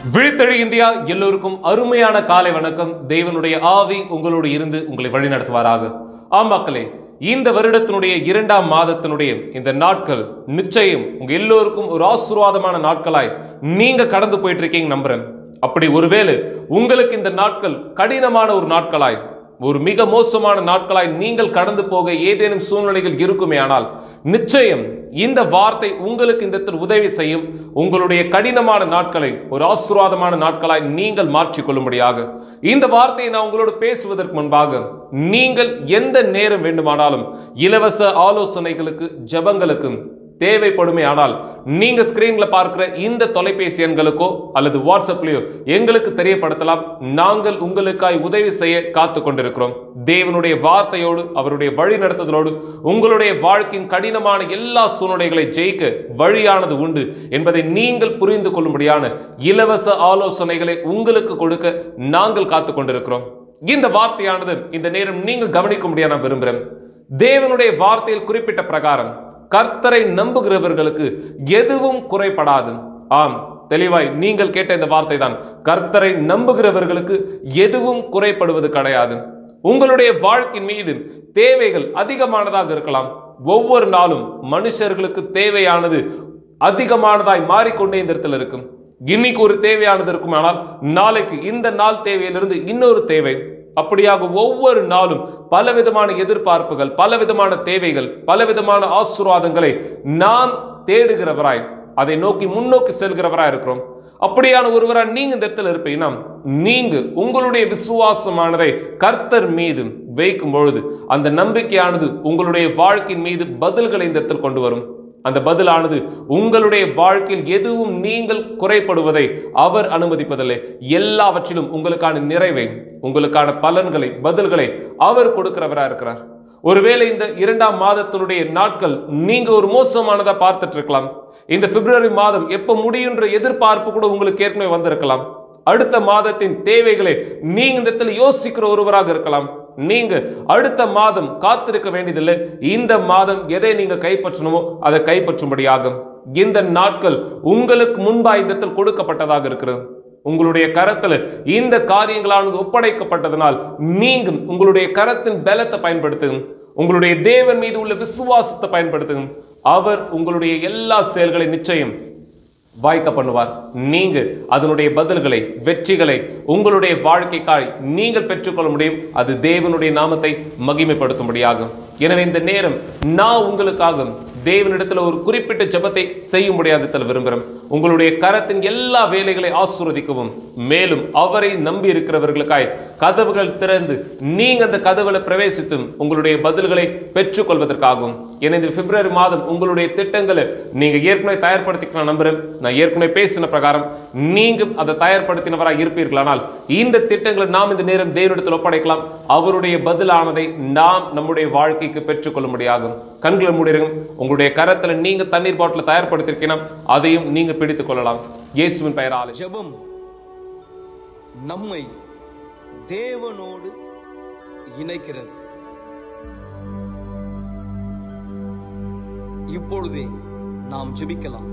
விழித்தழி India எல்லோருக்கும் அருமையான காலை வணக்கம் தேவனுடைய ஆவி உங்களோடு இருந்து உங்களை வழிநடத்துவாராக ஆம் மக்களே இந்த வருடத்தினுடைய இரண்டாம் மாதத்தினுடைய இந்த நாட்கள் நிச்சயம் உங்க எல்லோருக்கும் ஒரு ஆசீர்வாதமான நாட்களாய் நீங்க கடந்து போயிட்டு இருக்கீங்க நம்புறேன் அப்படி ஒருவேளை உங்களுக்கு இந்த நாட்கள் கடினமான ஒரு நாட்களாய் ஒரு மிக மோசமான நாட்களாய் நீங்கள் கடந்து போக ஏதேனும் சூழ்நிலைகள் இருக்குமே ஆனால் நிச்சயம் இந்த வார்த்தை உங்களுக்கு இந்த இடத்தில் உதவி செய்யும் உங்களுடைய கடினமான நாட்களை ஒரு ஆசீர்வாதமான நாட்களாய் நீங்கள் மாற்றிக்கொள்ளும்படியாக இந்த வார்த்தையை நான் உங்களோடு பேசுவதற்கு முன்பாக நீங்கள் எந்த நேரம் வேண்டுமானாலும் இலவச ஆலோசனைகளுக்கு ஜெபங்களுக்கு தேவைப்படுமே ஆனால் நீங்க ஸ்கிரீன்ல பார்க்கிற இந்த தொலைபேசி எண்களுக்கோ அல்லது வாட்ஸ்அப்லயோ எங்களுக்கு தெரியப்படுத்தலாம் நாங்கள் உங்களுக்காய் உதவி செய்ய காத்து கொண்டிருக்கிறோம் தேவனுடைய வார்த்தையோடு அவருடைய வழி நடத்துதலோடு உங்களுடைய வாழ்க்கையின் கடினமான எல்லா சூழ்நிலைகளை ஜெயிக்க வழியானது உண்டு என்பதை நீங்கள் புரிந்து கொள்ளும்படியான இலவச ஆலோசனைகளை உங்களுக்கு கொடுக்க நாங்கள் காத்து கொண்டிருக்கிறோம் இந்த வார்த்தையானது இந்த நேரம் நீங்கள் கவனிக்கும்படியா நான் விரும்புகிறேன் தேவனுடைய வார்த்தையில் குறிப்பிட்ட பிரகாரம் கர்த்தரை நம்புகிறவர்களுக்கு எதுவும் குறைபடாது ஆம் தெளிவாய் நீங்கள் கேட்ட இந்த வார்த்தை தான் கர்த்தரை நம்புகிறவர்களுக்கு எதுவும் குறைபடுவது கிடையாது உங்களுடைய வாழ்க்கையின் மீது தேவைகள் அதிகமானதாக இருக்கலாம் ஒவ்வொரு நாளும் மனுஷர்களுக்கு தேவையானது அதிகமானதாய் மாறிக்கொண்டே இந்த இடத்துல இருக்கும் இன்னைக்கு ஒரு தேவையானது இருக்குமானால் நாளைக்கு இந்த நாள் தேவையிலிருந்து இன்னொரு தேவை அப்படியாக ஒவ்வொரு நாளும் பலவிதமான எதிர்பார்ப்புகள் பலவிதமான தேவைகள் பலவிதமான ஆசீர்வாதங்களை நாம் தேடுகிறவராய் அதை நோக்கி முன்னோக்கி செல்கிறவராய் இருக்கிறோம் அப்படியான ஒருவராய் நீங்க இந்த இடத்துல இருப்பீங்கன்னா நீங்க உங்களுடைய விசுவாசமானதை கர்த்தர் மீது வைக்கும் பொழுது அந்த நம்பிக்கையானது உங்களுடைய வாழ்க்கையின் மீது பதில்களை இந்த இடத்தில் கொண்டு வரும் அந்த பதிலானது உங்களுடைய வாழ்க்கையில் எதுவும் நீங்கள் குறைப்படுவதை அவர் அனுமதிப்பதில்லை எல்லாவற்றிலும் உங்களுக்கான நிறைவை உங்களுக்கான பலன்களை பதில்களை அவர் கொடுக்கிறவரா இருக்கிறார் ஒருவேளை இந்த இரண்டாம் மாதத்தினுடைய நாட்கள் நீங்க ஒரு மோசமானதா பார்த்துட்டு இருக்கலாம் இந்த பிப்ரவரி மாதம் எப்ப முடியுன்ற எதிர்பார்ப்பு கூட உங்களுக்கு ஏற்கனவே வந்திருக்கலாம் அடுத்த மாதத்தின் தேவைகளை நீங்க இந்த இடத்துல யோசிக்கிற ஒருவராக இருக்கலாம் நீங்க அடுத்த மாதம் காத்திருக்க வேண்டியதில்லை இந்த மாதம் எதை நீங்க கைப்பற்றணுமோ அதை கைப்பற்றும்படியாகும் இந்த நாட்கள் உங்களுக்கு முன்பா இந்த இடத்தில் கொடுக்கப்பட்டதாக இருக்கிறது உங்களுடைய கரத்துல இந்த காரியங்களானது ஒப்படைக்கப்பட்டதனால் நீங்க உங்களுடைய கரத்தின் பலத்தை பயன்படுத்துங்க உங்களுடைய தேவன் மீது உள்ள விசுவாசத்தை பயன்படுத்துங்க அவர் உங்களுடைய எல்லா செயல்களை நிச்சயம் வாய்க்க பண்ணுவார் நீங்க அதனுடைய பதில்களை வெற்றிகளை உங்களுடைய வாழ்க்கைக்காய் நீங்கள் பெற்றுக்கொள்ள முடியும் அது தேவனுடைய நாமத்தை மகிமைப்படுத்தும்படியாகும் எனவே இந்த நேரம் நான் உங்களுக்காக தேவனிடத்துல ஒரு குறிப்பிட்ட ஜெபத்தை செய்ய முடியாததில் விரும்புகிறேன் உங்களுடைய கரத்தின் எல்லா வேலைகளை ஆசீர்வதிக்கவும் மேலும் அவரை நம்பி இருக்கிறவர்களுக்காய் கதவுகள் திறந்து நீங்க அந்த கதவுல பிரவேசித்தும் உங்களுடைய பதில்களை பெற்றுக்கொள்வதற்காகவும் ஏன்னா இந்த பிப்ரவரி மாதம் உங்களுடைய திட்டங்களை நீங்க ஏற்கனவே தயார்படுத்திக்க நான் நம்புறேன் நான் ஏற்கனவே பேசின பிரகாரம் நீங்க அதை தயார்படுத்தினவராக இருப்பீர்களானால் இந்த திட்டங்களை நாம் இந்த நேரம் தேவனிடத்தில் ஒப்படைக்கலாம் அவருடைய பதிலானதை நாம் நம்முடைய வாழ்க்கைக்கு பெற்றுக்கொள்ள முடியாகும் கண்களை மூடிருங்க உங்களுடைய கரத்துல நீங்க தண்ணீர் பாட்டில் தயார்படுத்திருக்கீங்கன்னா அதையும் நீங்க பிடித்துக் கொள்ளலாம் இயேசுவின் பெயராலே ஜெபம் நம்மை தேவனோடு இணைக்கிறது இப்பொழுதே நாம் ஜெபிக்கலாம்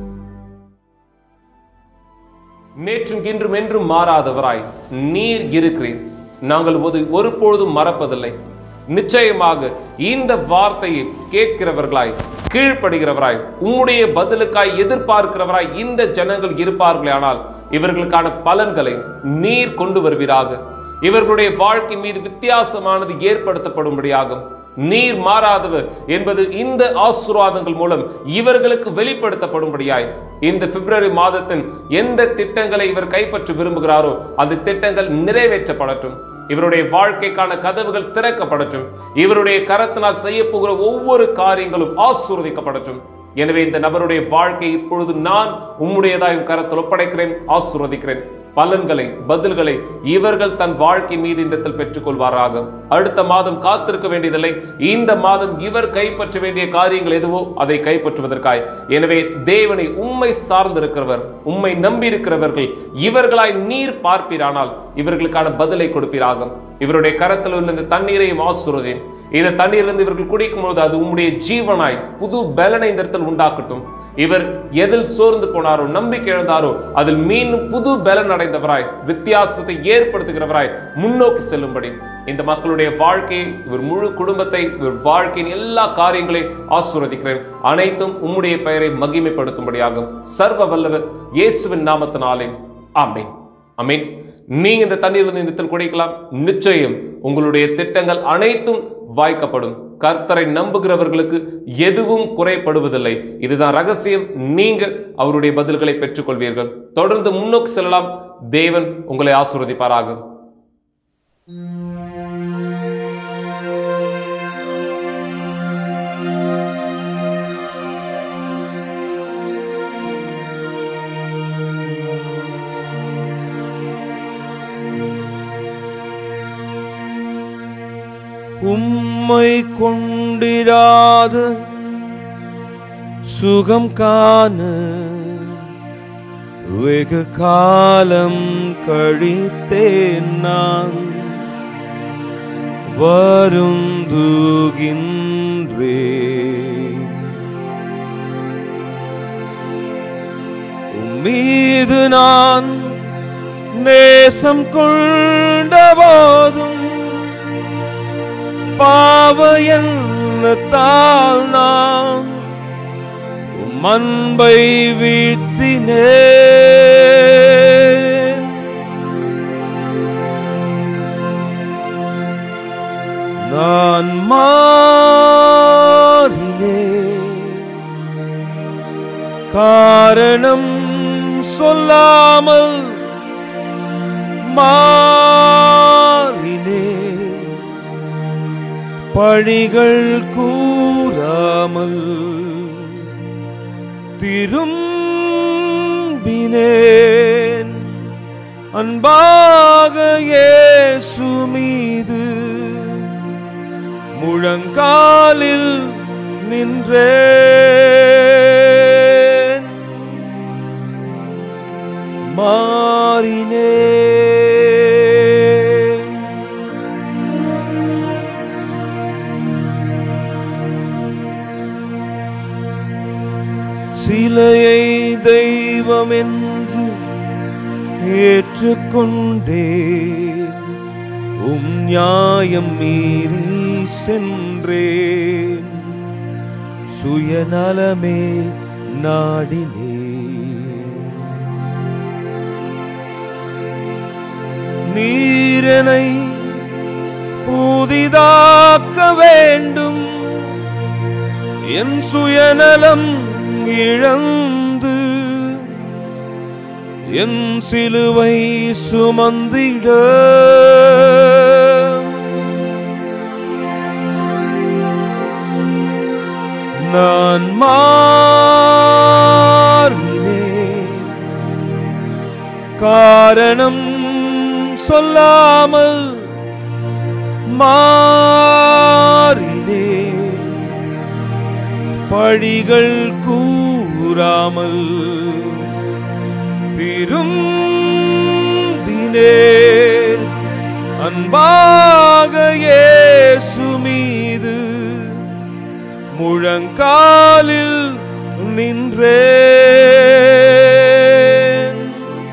நேற்றும் இன்றும் என்றும் மாறாதவராய் நீர் இருக்கிறீர் நாங்கள் ஒரு ஒருபொழுதும் மறப்பதில்லை நிச்சயமாக இந்த வார்த்தையை கேட்கிறவர்களாய் கீழ்ப்படுகிறவராய் உம்முடைய பதிலுக்காய் எதிர்பார்க்கிறவராய் இந்த ஜனங்கள் இருப்பார்களே ஆனால் இவர்களுக்கான பலன்களை நீர் கொண்டு வருவீராக இவர்களுடைய வாழ்க்கை மீது வித்தியாசமானது ஏற்படுத்தப்படும்படியாகும் நீர் மாறாதவர் என்பது இந்த ஆசீர்வாதங்கள் மூலம் இவர்களுக்கு வெளிப்படுத்தப்படும்படியாய் இந்த பிப்ரவரி மாதத்தின் எந்த திட்டங்களை இவர் கைப்பற்ற விரும்புகிறாரோ அந்த திட்டங்கள் நிறைவேற்றப்படட்டும் இவருடைய வாழ்க்கைக்கான கதவுகள் திறக்கப்படட்டும் இவருடைய கரத்தினால் செய்ய போகிற ஒவ்வொரு காரியங்களும் ஆசீர்வதிக்கப்படட்டும் எனவே இந்த நபருடைய வாழ்க்கை இப்பொழுது நான் உம்முடையதாயும் கரத்தில் ஒப்படைக்கிறேன் ஆசீர்வதிக்கிறேன் பலன்களை பதில்களை இவர்கள் தன் வாழ்க்கை மீது இந்த இடத்தில் பெற்றுக்கொள்வாராக அடுத்த மாதம் காத்திருக்க வேண்டியதில்லை இந்த மாதம் இவர் கைப்பற்ற வேண்டிய காரியங்கள் எதுவோ அதை கைப்பற்றுவதற்காய் எனவே தேவனை உம்மை சார்ந்திருக்கிறவர் உம்மை நம்பியிருக்கிறவர்கள் இவர்களாய் நீர் பார்ப்பீரானால் இவர்களுக்கான பதிலை கொடுப்பீராக இவருடைய கரத்தில் உள்ள இந்த தண்ணீரையும் ஆசுறதேன் இந்த தண்ணீரிலிருந்து இவர்கள் குடிக்கும் பொழுது அது உம்முடைய ஜீவனாய் புது பலனை இந்த இடத்தில் உண்டாக்கட்டும் இவர் எதில் சோர்ந்து போனாரோ நம்பிக்கை இழந்தாரோ அதில் மீண்டும் புது பலன் அடைந்தவராய் வித்தியாசத்தை ஏற்படுத்துகிறவராய் முன்னோக்கி செல்லும்படி இந்த மக்களுடைய வாழ்க்கையை இவர் முழு குடும்பத்தை இவர் வாழ்க்கையின் எல்லா காரியங்களையும் ஆசீர்வதிக்கிறேன் அனைத்தும் உம்முடைய பெயரை மகிமைப்படுத்தும்படியாகும் சர்வ வல்லவர் இயேசுவின் நாமத்தினாலே ஆமென் ஆமென் நீங்க இந்த தண்ணீர் இந்த இடத்தில் குடிக்கலாம் நிச்சயம் உங்களுடைய திட்டங்கள் அனைத்தும் வாய்க்கப்படும் கர்த்தரை நம்புகிறவர்களுக்கு எதுவும் குறைப்படுவதில்லை இதுதான் ரகசியம் நீங்கள் அவருடைய பதில்களை பெற்றுக்கொள்வீர்கள் தொடர்ந்து முன்னோக்கி செல்லலாம் தேவன் உங்களை ஆசீர்வதிப்பாராக உம்மை கொண்டிராத சுகம் காண வெகு காலம் கழித்தேன் நான் வருந்துகின்றேன் உம்மீது நான் நேசம் கொண்ட போதும் பாவ எண்ணத்தால் நான் உம் அன்பை வீழ்த்தினேன் நான் மாறினேன் காரணம் சொல்லாமல் மாறினேன் பழிகள் கூறாமல் திரும்பினேன் அன்பாக இயேசு மீது முழங்காலில் நின்றேன் மாறினேன் சிலையை தெய்வம் என்று ஏற்றுக்கொண்டேன் உம் நியாயம் மீறி சென்றேன் சுயநலமே நாடினேன் நீரனை புதிதாக்க வேண்டும் என் சுயநலம் இழந்து என் சிலுவை சுமந்திட நான் மாறினேன் காரணம் சொல்லாமல் மாறினேன் பழிகள் கூறாமல் திரும்பினேன் அன்பாக இயேசு மீது முழங்காலில் நின்றேன்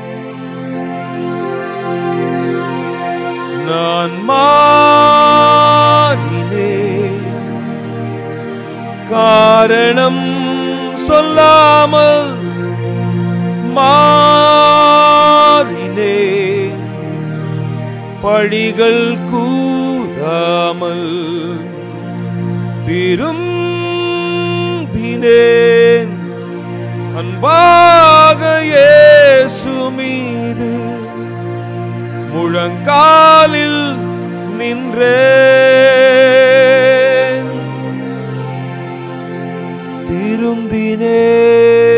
நான் மாறினேன் காரணம் சொல்லாமல் மாறினேன் பழிகள் கூறாமல் திரும்பினேன் அன்பாக இயேசு மீது முழங்காலில் நின்றேன் திருந்தினேன்